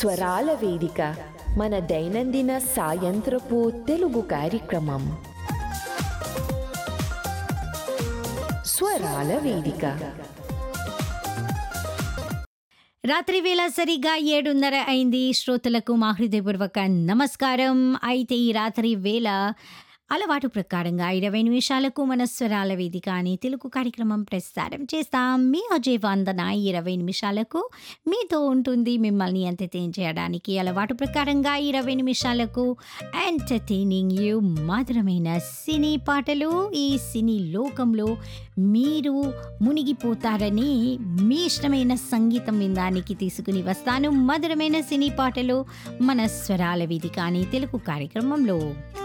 స్వరాల వేదిక మన దైనందిన సాయంత్రపు తెలుగు కార్యక్రమం స్వరాల వేదిక రాత్రి వేళ సరిగా ఏడున్నర అయింది శ్రోతలకు మా హృదయపూర్వక నమస్కారం అయితే ఈ రాత్రి వేళ అలవాటు ప్రకారంగా ఇరవై నిమిషాలకు మన స్వరాల వేదిక అని తెలుగు కార్యక్రమం ప్రసారం చేస్తాం మీ అజయ్ వందన ఇరవై నిమిషాలకు మీతో ఉంటుంది మిమ్మల్ని ఎంటర్టైన్ చేయడానికి అలవాటు ప్రకారంగా ఇరవై నిమిషాలకు ఎంటర్టైనింగ్ యూ మధురమైన సినీ పాటలు ఈ సినీ లోకంలో మీరు మునిగిపోతారని మీ ఇష్టమైన సంగీతం వినడానికి తీసుకుని వస్తాను మధురమైన సినీ పాటలు మన స్వరాల వేదిక అని తెలుగు కార్యక్రమంలో